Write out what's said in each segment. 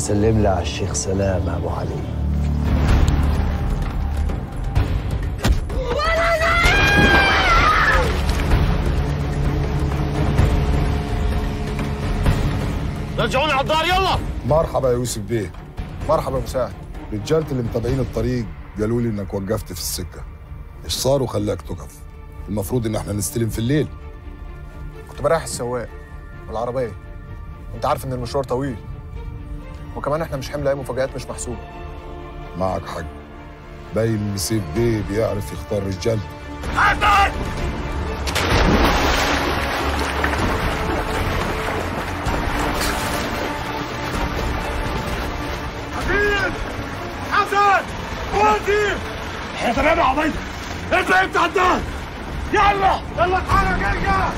سلم لي على الشيخ سلام ابو علي رجعوني على الدار يلا مرحبا يا يوسف بيه مرحبا يا مساعد رجالة اللي متابعين الطريق قالوا لي انك وقفت في السكة ايش صار وخلاك تقف المفروض ان احنا نستلم في الليل كنت بريح السواق والعربيه انت عارف ان المشوار طويل وكمان احنا مش حمل اي مفاجآت مش محسوبه معك حق باين ان سيف بيه بيعرف يختار رجال حبيب حسن ودي يا تمام يا عبيد انت انت على الدار يلا يلا اتحرك ارجع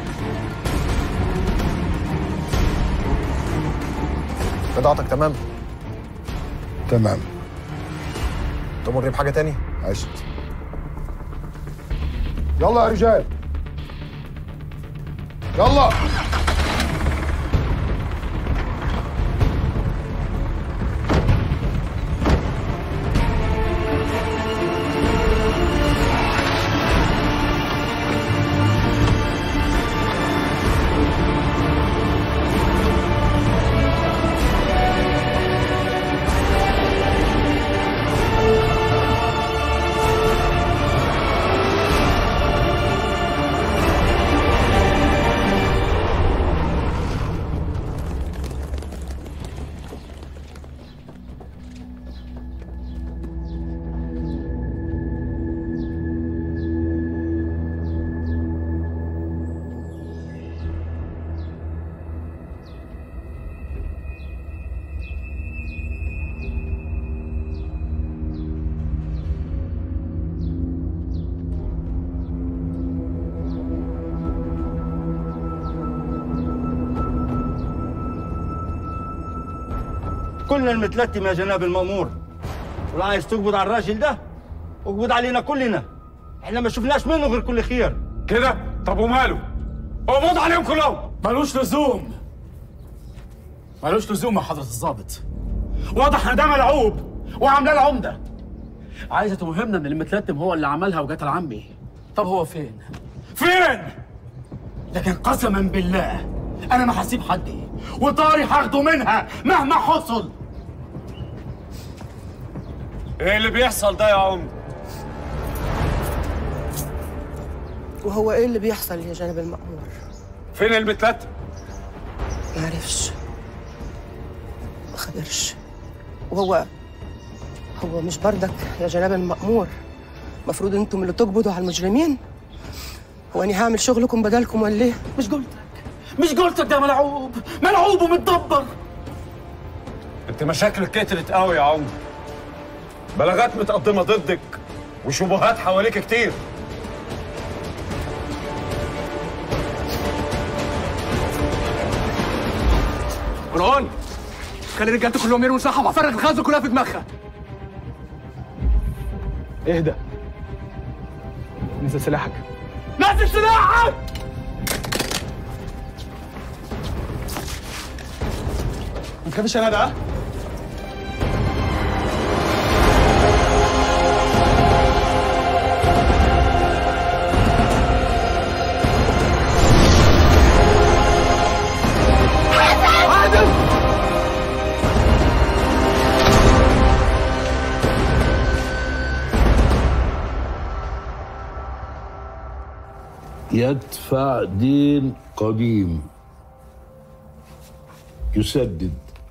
بضاعتك تمام تمام تمر بحاجه تاني عشت يلا يا رجال يلا كلنا المتلتم يا جناب المأمور ولا عايز تقبض على الراجل ده اقبض علينا كلنا احنا ما شفناش منه غير كل خير كده طب وماله اقبض عليهم كلهم ملوش لزوم ملوش لزوم يا حضرة الضابط واضح ان ده ملعوب وعاملاه العمدة عايزة توهمنا ان المتلتم هو اللي عملها وقتل عمي طب هو فين؟ فين؟ لكن قسما بالله انا ما هسيب حدي وطاري هاخده منها مهما حصل ايه اللي بيحصل ده يا عم وهو ايه اللي بيحصل يا جناب المأمور؟ فين المتلتم ما عرفش ما خبرش وهو هو مش بردك يا جناب المأمور المفروض انتم اللي تقبضوا على المجرمين هو اني هعمل شغلكم بدلكم ولا ايه؟ مش قلتك مش قلتك ده ملعوب ملعوب ومتدبر انت مشاكلك كترت قوي يا عم بلاغات متقدمه ضدك وشبهات حواليك كتير مروان خلي رجالتك كلهم يرموا سلاحهم وهفرغ الخزنه كلها في دماغها اهدى نزل سلاحك نزل سلاحك ما تخافش انا ده يدفع دين قديم يسدد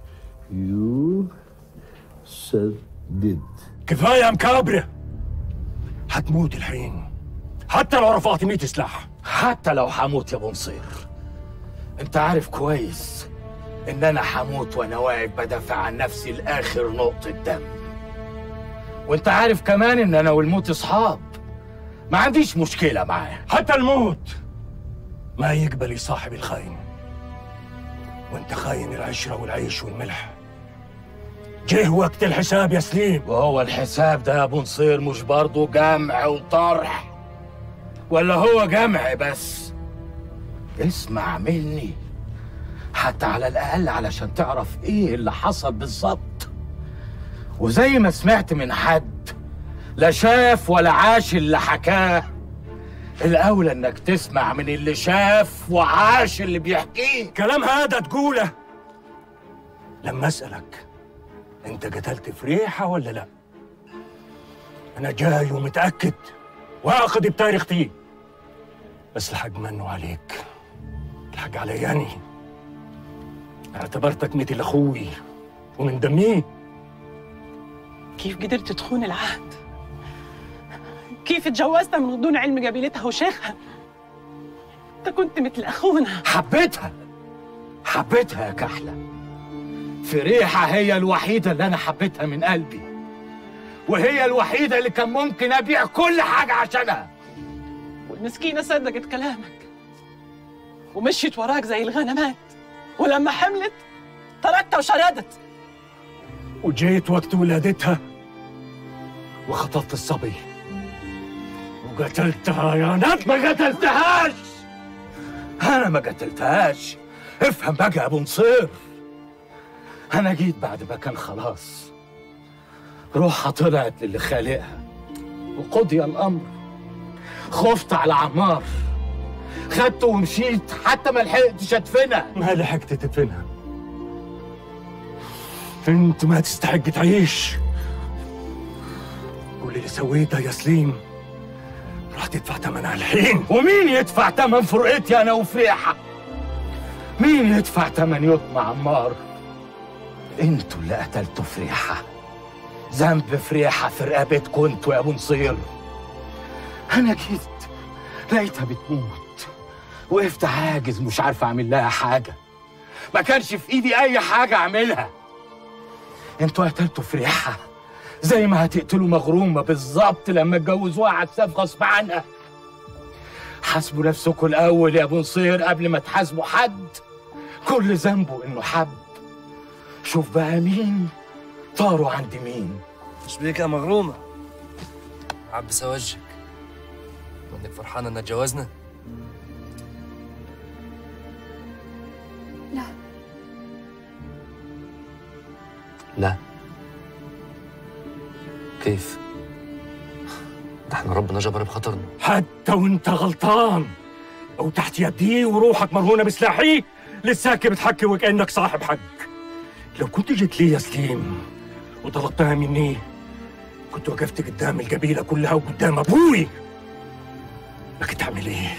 يسدد كفايه يا مكابره هتموت الحين حتى لو رفعت 100 سلاح حتى لو هموت يا ابو نصير انت عارف كويس ان انا هموت وانا واقف بدافع عن نفسي لاخر نقطة دم وانت عارف كمان ان انا والموت اصحاب ما عنديش مشكلة معاه حتى الموت ما يقبل يصاحب الخاين وانت خاين العشرة والعيش والملح جه وقت الحساب يا سليم وهو الحساب ده يا ابو نصير مش برضه جمع وطرح ولا هو جمع بس اسمع مني حتى على الأقل علشان تعرف إيه اللي حصل بالظبط وزي ما سمعت من حد لا شاف ولا عاش اللي حكاه الأولى إنك تسمع من اللي شاف وعاش اللي بيحكيه كلام هذا تقوله لما اسالك انت قتلت فريحه ولا لا انا جاي ومتاكد واخد بتاريختي بس الحق منه عليك الحق علي أني اعتبرتك مثل اخوي ومن دمي كيف قدرت تخون العهد؟ كيف تجوزتها من دون علم قبيلتها وشيخها؟ انت كنت مثل اخونا حبيتها حبيتها يا كحلة فريحة هي الوحيدة اللي أنا حبيتها من قلبي وهي الوحيدة اللي كان ممكن أبيع كل حاجة عشانها والمسكينة صدقت كلامك ومشيت وراك زي الغنمات ولما حملت تركتها وشردت وجيت وقت ولادتها وخطفت الصبي وقتلتها يا نت ما قتلتهاش أنا ما قتلتهاش افهم بقى يا أبو نصير أنا جيت بعد ما كان خلاص روحها طلعت للي خالقها وقضي الأمر خفت على عمار خدته ومشيت حتى ما لحقتش أدفنها ما لحقت تدفنها انت ما تستحق تعيش كل اللي سويته يا سليم راح تدفع ثمنها الحين ومين يدفع تمن فرقتي أنا وفريحة مين يدفع تمن يطمع عمار انتوا اللي قتلتوا فريحة ذنب فريحة في رقبتكم انتوا يا ابو نصير انا جيت لقيتها بتموت وقفت عاجز مش عارف اعمل لها حاجة ما كانش في ايدي اي حاجة اعملها انتوا قتلتوا فريحة زي ما هتقتلوا مغرومة بالظبط لما اتجوزوها عساف غصب عنها حاسبوا نفسكم الاول يا ابو نصير قبل ما تحاسبوا حد كل ذنبه انه حب شوف بقى مين طاروا عند مين مش بيك يا مغرومة عبس وجهك وانك فرحانة ان اتجوزنا لا لا كيف ده احنا ربنا جبر بخاطرنا حتى وانت غلطان او تحت يدي وروحك مرهونة بسلاحي لساك بتحكي وكأنك صاحب حق لو كنت جيت لي يا سليم وطلبتها مني كنت وقفت قدام القبيلة كلها وقدام أبوي لكن تعمل إيه؟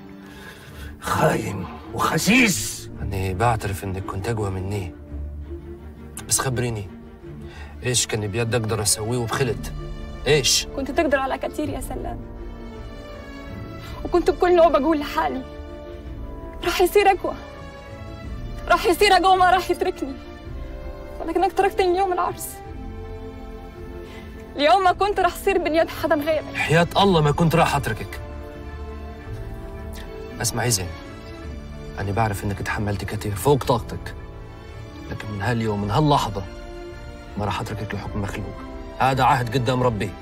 خاين وخسيس أنا بعترف إنك كنت أقوى مني بس خبريني إيش كان بيد أقدر أسويه وبخلت؟ إيش؟ كنت تقدر على كتير يا سلام وكنت بكل نوبة بقول لحالي راح يصير أقوى راح يصير أقوى ما راح يتركني ولكنك تركتني اليوم العرس اليوم ما كنت راح أصير بين يد حدا غيرك حياة الله ما كنت راح أتركك اسمعي زين أنا بعرف إنك تحملتي كتير فوق طاقتك لكن من هاليوم من هاللحظة ما راح أتركك لحكم مخلوق هذا عهد قدام ربي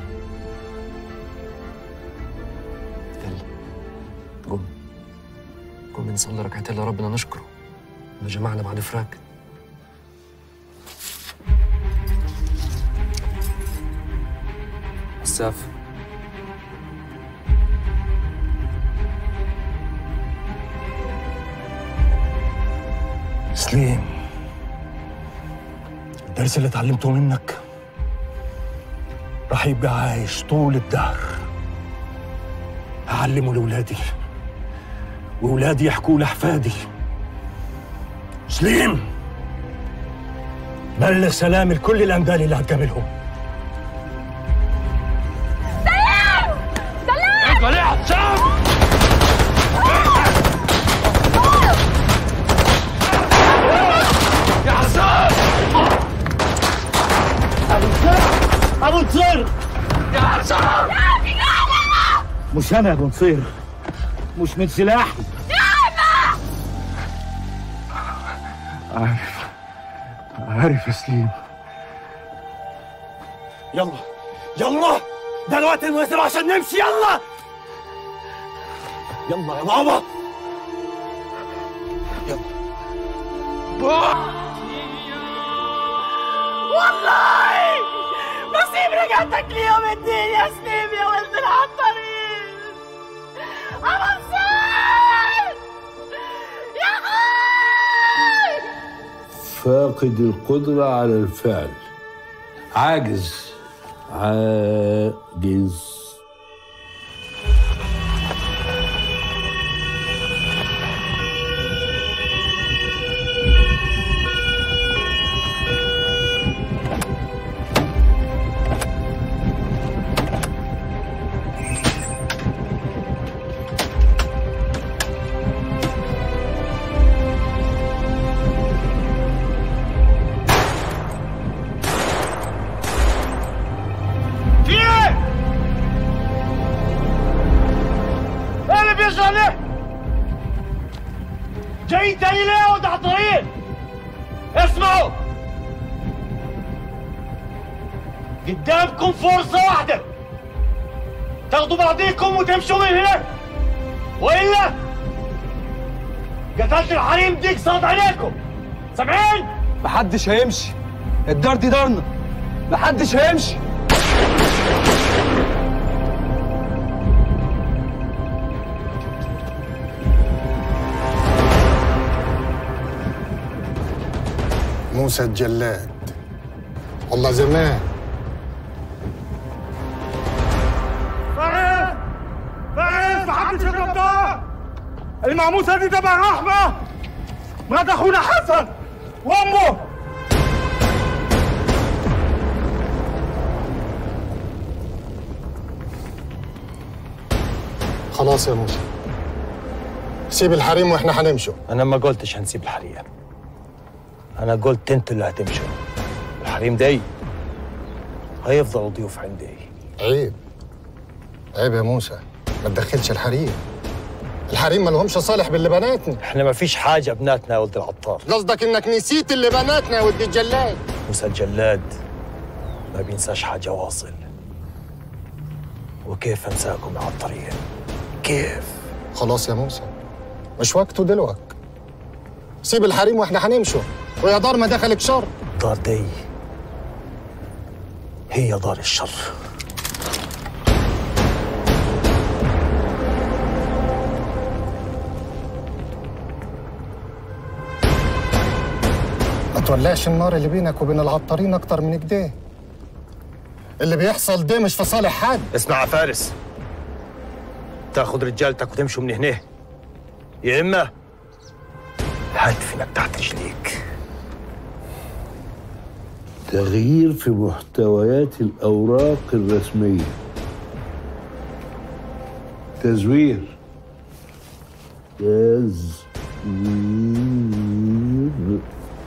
يلا قوم قوم نصلي ركعتين لربنا نشكره ما جمعنا بعد فراق الساف سليم الدرس اللي اتعلمته منك راح يبقى عايش طول الدهر هعلمه لولادي وولادي يحكوا لأحفادي سليم بلغ سلام لكل الأندال اللي هتقابلهم سلام سلام انت ليه عطشان يا حسام ابو نصير ابو نصير يا حسام مش انا يا ابو نصير مش من سلاحي عارف عارف يا سليم يلا يلا ده الوقت المناسب عشان نمشي يلا يلا يا بابا يلا والله نصيب رجعتك ليوم الدين يا سليم يا ولد العطارين أنا نصيب يا أخي فاقد القدرة على الفعل عاجز عاجز في ايه؟ ايه اللي بيجرى ليه؟ جاي تاني ليه يا ولد عطارين؟ اسمعوا قدامكم فرصة واحدة تاخدوا بعضيكم وتمشوا من هنا والا قتلت الحريم ديك صاد عليكم سامعين؟ محدش هيمشي الدار دي دارنا محدش هيمشي موسى الجلاد والله زمان فاهم فاهم محدش يضرب ده المعموسة دي تبع رحمة مرات أخونا حسن وأمه خلاص يا موسى سيب الحريم واحنا هنمشوا انا ما قلتش هنسيب الحريم انا قلت انتوا اللي هتمشوا الحريم دي هيفضلوا ضيوف عندي عيب عيب يا موسى ما تدخلش الحريم الحريم ما لهمش صالح باللي بناتنا احنا ما فيش حاجه بناتنا يا ولد العطار قصدك انك نسيت اللي بناتنا يا ولد الجلاد موسى الجلاد ما بينساش حاجه واصل وكيف انساكم يا عطارين كيف خلاص يا موسى مش وقته دلوقتي سيب الحريم واحنا هنمشوا ويا دار ما دخلك شر دار دي هي دار الشر ما تولعش النار اللي بينك وبين العطارين اكتر من كده اللي بيحصل ده مش في صالح حد اسمع يا فارس تاخد رجالتك وتمشوا من هنا يا اما هدفنك تحت رجليك تغيير في محتويات الأوراق الرسمية تزوير تزوير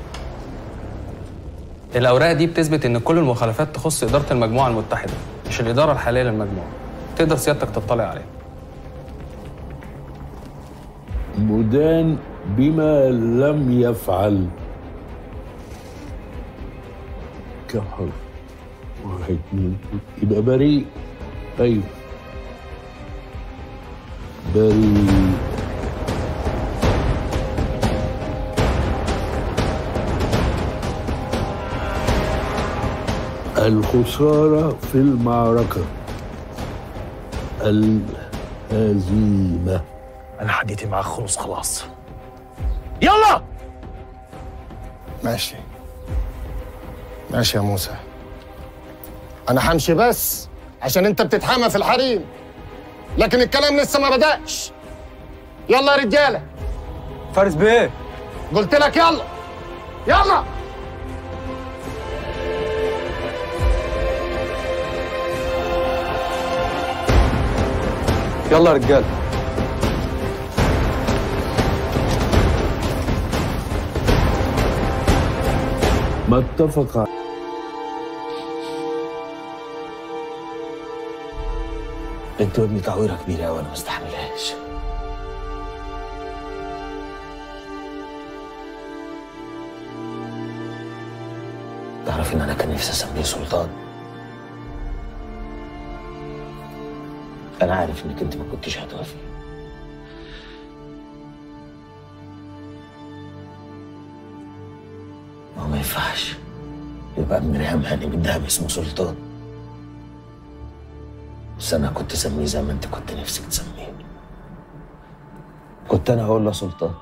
الأوراق دي بتثبت إن كل المخالفات تخص إدارة المجموعة المتحدة مش الإدارة الحالية للمجموعة تقدر سيادتك تطلع عليها مدان بما لم يفعل كم حرف؟ واحد اثنين يبقى بريء أيوه بريء الخسارة في المعركة الهزيمة انا حديتي معاك خلص خلاص يلا ماشي ماشي يا موسى انا همشي بس عشان انت بتتحامى في الحريم لكن الكلام لسه ما بدأش يلا يا رجاله فارس بيه قلت لك يلا يلا يلا يا رجاله ما اتفق انت ابني تعويره كبيره قوي انا ما استحملهاش تعرف ان انا كان نفسي اسميه سلطان انا عارف انك انت ما كنتش هتوافق ينفعش يبقى ابن ريهام هاني من دهب اسمه سلطان بس انا كنت اسميه زي ما انت كنت نفسك تسميه كنت انا هقول له سلطان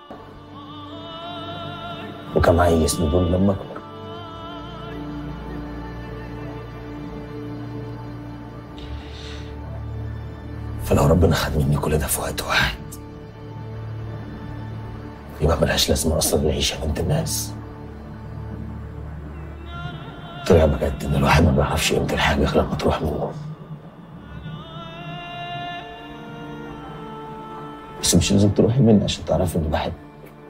وكان معايا يسندوني لما اكبر فلو ربنا خد مني كل ده في وقت واحد يبقى ملهاش لازمه اصلا نعيش يا بنت الناس طلع بجد ان الواحد ما بيعرفش قيمه الحاجه غير لما تروح منه بس مش لازم تروحي مني عشان تعرفي اني بحب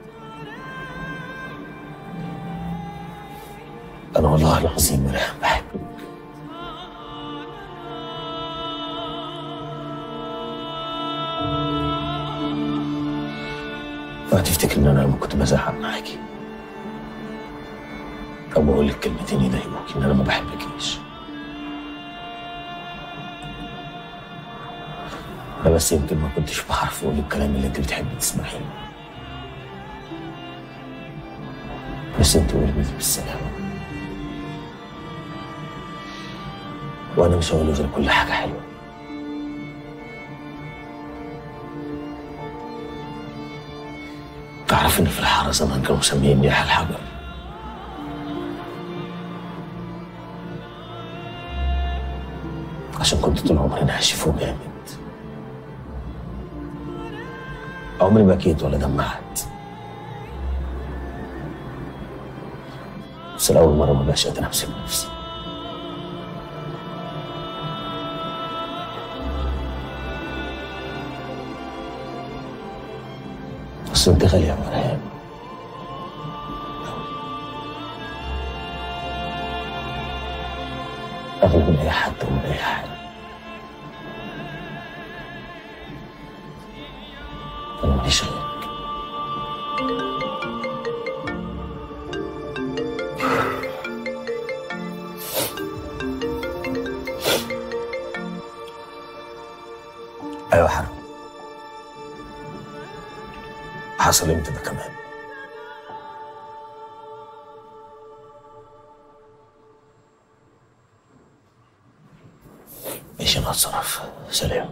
انا والله العظيم يا ريهام بحبك اوعى تفتكر ان انا لما كنت بزعق معاكي او بقول لك كلمتين يضايقوكي ان انا ما بحبكيش انا بس يمكن ما كنتش بعرف اقول الكلام اللي انت بتحبي تسمعيه بس انت قولي بالسلامة وانا مش هقول غير كل حاجة حلوة تعرف ان في الحارة زمان كانوا مسميني احل الحجر عشان كنت طول عمري ناشف وجامد عمري ما بكيت ولا دمعت بس لأول مرة ما بقاش قادر أمسك نفسي بس أنت غالية يا مريم أغلى من أي حد ومن أي حاجة أنا ماليش غيرك أيوة حرام حصل امتى ده كمان ايش انا اتصرف سلام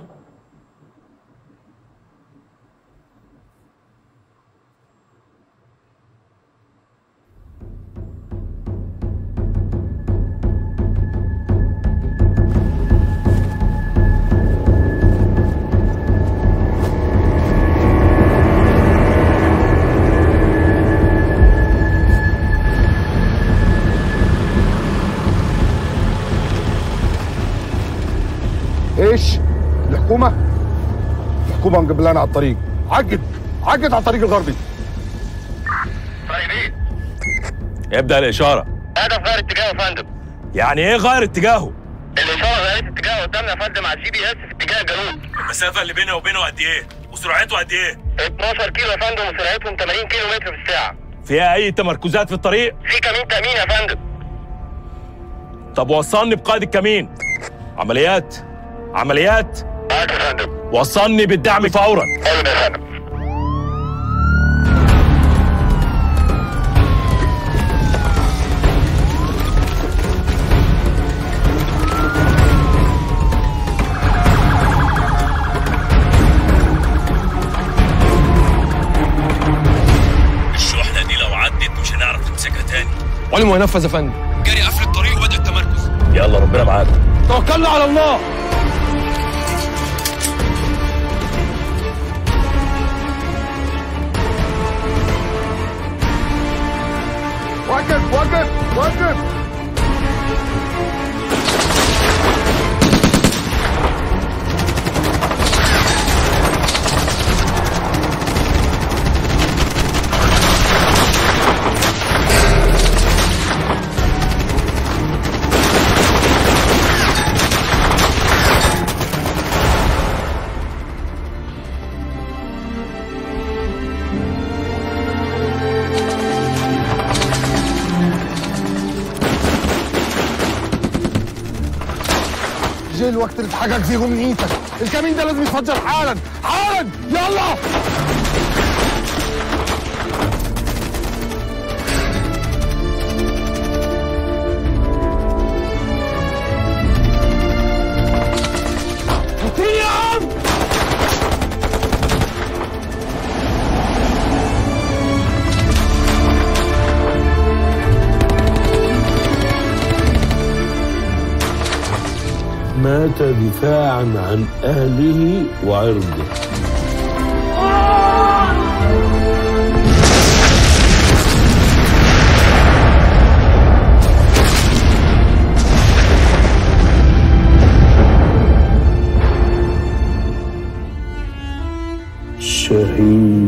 ايش؟ الحكومة؟ الحكومة مقبلانا على الطريق عقد عقد على الطريق الغربي يبدأ الإشارة هدف غير اتجاهه يا فندم يعني إيه غير اتجاهه؟ الإشارة غيرت اتجاهه قدامنا يا فندم على الجي بي اس في اتجاه الجنوب المسافة اللي بينه وبينه قد إيه؟ وسرعته قد إيه؟ 12 كيلو يا فندم وسرعتهم 80 كيلو متر في الساعة فيها أي تمركزات في الطريق؟ في كمين تأمين يا فندم طب وصلني بقائد الكمين عمليات عمليات معاك يا فندم وصلني بالدعم فورا حاضر يا فندم الشحنة دي لو عدت مش هنعرف نمسكها تاني علم وينفذ يا فندم جري قفل الطريق وبدأ التمركز يلا ربنا معاك توكلنا على الله وقف وقف وقف جه الوقت اللي تحقق فيه امنيتك الكمين ده لازم يتفجر حالا حالا يلا مات دفاعا عن أهله وعرضه شهيد